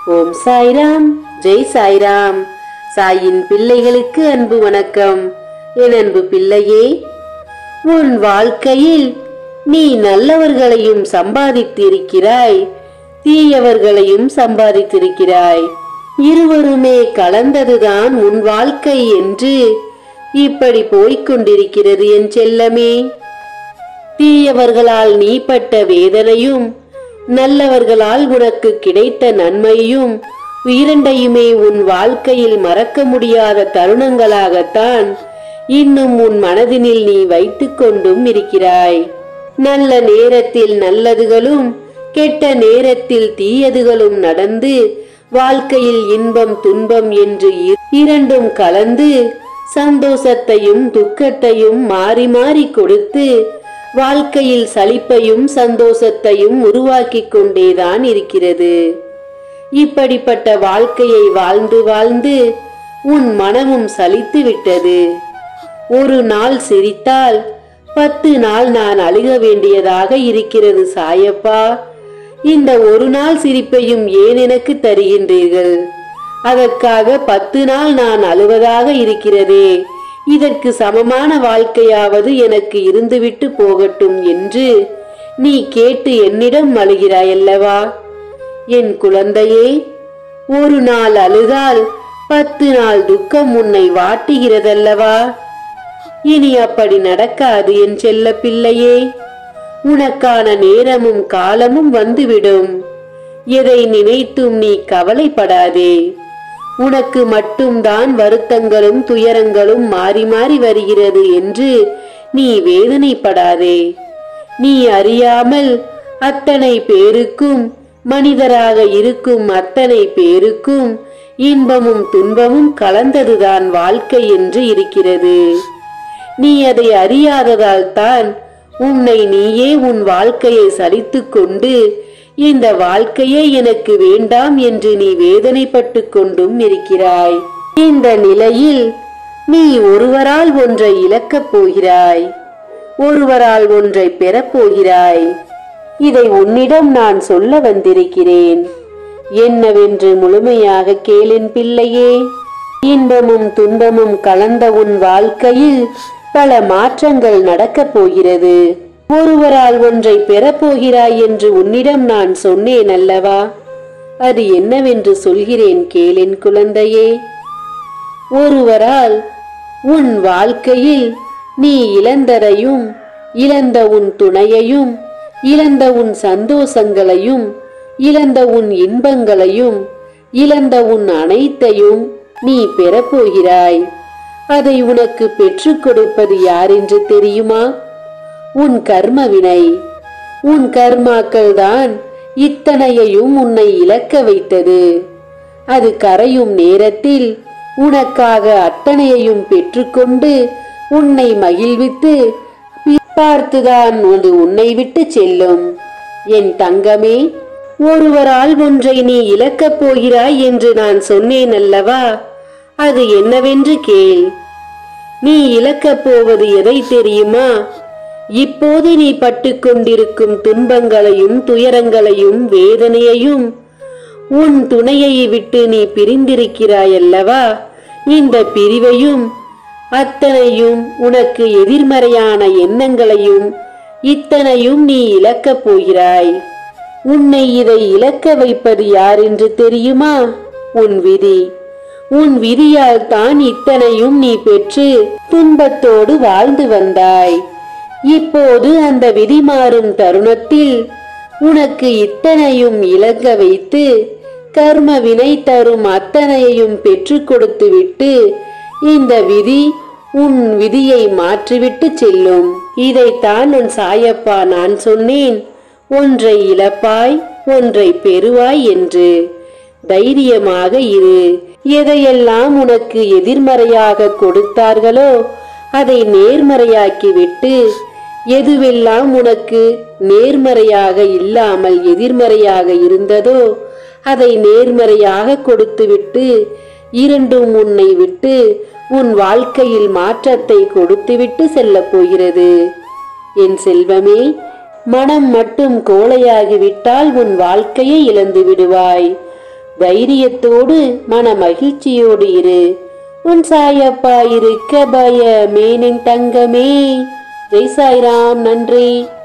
ஓம் சாய்ராம் ஜெய் சாய்ராம் சாயின் பிள்ளைகளுக்கு அன்பு வணக்கம் என் அன்பு பிள்ளையே உன் வாழ்க்கையில் நீ நல்லவர்களையும் சம்பாதித்திருக்கிறாய் தீயவர்களையும் சம்பாதித்திருக்கிறாய் இருவருமே கலந்ததுதான் உன் வாழ்க்கை என்று இப்படி போய்க் கொண்டிருக்கிறது என் செல்லமே தீயவர்களால் நீ பட்ட வேதனையும் நல்லவர்களால் உனக்கு கிடைத்த நன்மையும் இரண்டையுமே உன் வாழ்க்கையில் மறக்க முடியாத தருணங்களாகத்தான் இன்னும் உன் மனதினில் நீ வைத்துக் கொண்டும் இருக்கிறாய் நல்ல நேரத்தில் நல்லதுகளும் கெட்ட நேரத்தில் தீயதுகளும் நடந்து வாழ்க்கையில் இன்பம் துன்பம் என்று இ- இரண்டும் கலந்து சந்தோஷத்தையும் துக்கத்தையும் மாறி மாறி கொடுத்து வாழ்க்கையில் சலிப்பையும் சந்தோஷத்தையும் உருவாக்கிக் கொண்டேதான் இருக்கிறது இப்படிப்பட்ட வாழ்க்கையை வாழ்ந்து வாழ்ந்து உன் மனமும் சலித்து விட்டது ஒரு நாள் சிரித்தால் பத்து நாள் நான் அழுக வேண்டியதாக இருக்கிறது சாயப்பா இந்த ஒரு நாள் சிரிப்பையும் ஏன் எனக்கு தருகின்றீர்கள் அதற்காக பத்து நாள் நான் அழுவதாக இருக்கிறதே இதற்கு சமமான வாழ்க்கையாவது எனக்கு இருந்துவிட்டு போகட்டும் என்று நீ கேட்டு என்னிடம் அழுகிறாயல்லவா என் குழந்தையே ஒரு நாள் அழுதால் பத்து நாள் துக்கம் உன்னை வாட்டுகிறதல்லவா இனி அப்படி நடக்காது என் செல்ல பிள்ளையே உனக்கான நேரமும் காலமும் வந்துவிடும் எதை நினைத்தும் நீ கவலைப்படாதே உனக்கு மட்டும்தான் வருத்தங்களும் துயரங்களும் மாறி மாறி வருகிறது என்று நீ வேதனைப்படாதே நீ அறியாமல் அத்தனை பேருக்கும் மனிதராக இருக்கும் அத்தனை பேருக்கும் இன்பமும் துன்பமும் கலந்ததுதான் வாழ்க்கை என்று இருக்கிறது நீ அதை அறியாததால் தான் உன்னை நீயே உன் வாழ்க்கையை சலித்துக் கொண்டு இந்த வாழ்க்கையே எனக்கு வேண்டாம் என்று நீ வேதனைப்பட்டு கொண்டும் இருக்கிறாய் இந்த நிலையில் நீ ஒருவரால் ஒன்றை இழக்கப் போகிறாய் ஒருவரால் ஒன்றை பெறப் போகிறாய் இதை உன்னிடம் நான் சொல்ல வந்திருக்கிறேன் என்னவென்று முழுமையாக கேளின் பிள்ளையே இன்பமும் துன்பமும் கலந்த உன் வாழ்க்கையில் பல மாற்றங்கள் நடக்கப் போகிறது ஒருவரால் ஒன்றை பெறப்போகிறாய் என்று உன்னிடம் நான் சொன்னேன் அல்லவா அது என்னவென்று சொல்கிறேன் கேளின் குழந்தையே ஒருவரால் உன் வாழ்க்கையில் நீ இழந்ததையும் இழந்த உன் துணையையும் இழந்த உன் சந்தோஷங்களையும் இழந்த உன் இன்பங்களையும் இழந்த உன் அனைத்தையும் நீ பெறப்போகிறாய் அதை உனக்கு பெற்றுக் கொடுப்பது யார் என்று தெரியுமா உன் கர்ம வினை உன் கர்மாக்கள் தான் இத்தனையையும் உன்னை இழக்க வைத்தது அது கரையும் நேரத்தில் உனக்காக அத்தனையையும் பெற்றுக்கொண்டு உன்னை மகிழ்வித்து பார்த்துதான் அது உன்னை விட்டு செல்லும் என் தங்கமே ஒருவரால் ஒன்றை நீ இழக்கப் போகிறாய் என்று நான் சொன்னேன் அல்லவா அது என்னவென்று கேள் நீ இழக்கப் போவது எதை தெரியுமா இப்போது நீ பட்டுக் கொண்டிருக்கும் துன்பங்களையும் துயரங்களையும் வேதனையையும் உன் துணையை விட்டு நீ பிரிந்திருக்கிறாய் அல்லவா இந்த பிரிவையும் அத்தனையும் உனக்கு எதிர்மறையான எண்ணங்களையும் இத்தனையும் நீ இழக்கப் போகிறாய் உன்னை இதை இழக்க வைப்பது யார் என்று தெரியுமா உன் விதி உன் விதியால் தான் இத்தனையும் நீ பெற்று துன்பத்தோடு வாழ்ந்து வந்தாய் இப்போது அந்த விதி மாறும் தருணத்தில் உனக்கு இத்தனையும் இழங்க வைத்து கர்ம வினை தரும் அத்தனையையும் பெற்றுக் கொடுத்துவிட்டு இந்த விதி உன் விதியை மாற்றிவிட்டு செல்லும் இதைத்தான் உன் சாயப்பா நான் சொன்னேன் ஒன்றை இழப்பாய் ஒன்றை பெறுவாய் என்று தைரியமாக இரு எதையெல்லாம் உனக்கு எதிர்மறையாக கொடுத்தார்களோ அதை நேர்மறையாக்கிவிட்டு எதுவெல்லாம் உனக்கு நேர்மறையாக இல்லாமல் எதிர்மறையாக இருந்ததோ அதை நேர்மறையாக கொடுத்துவிட்டு இரண்டும் உன்னை விட்டு உன் வாழ்க்கையில் மாற்றத்தை கொடுத்துவிட்டு செல்லப் போகிறது என் செல்வமே மனம் மட்டும் கோழையாகிவிட்டால் உன் வாழ்க்கையை இழந்து விடுவாய் தைரியத்தோடு மன மகிழ்ச்சியோடு இரு உன் சாயப்பா இருக்க பயமேனின் தங்கமே ஜெய் சாய்ராம் நன்றி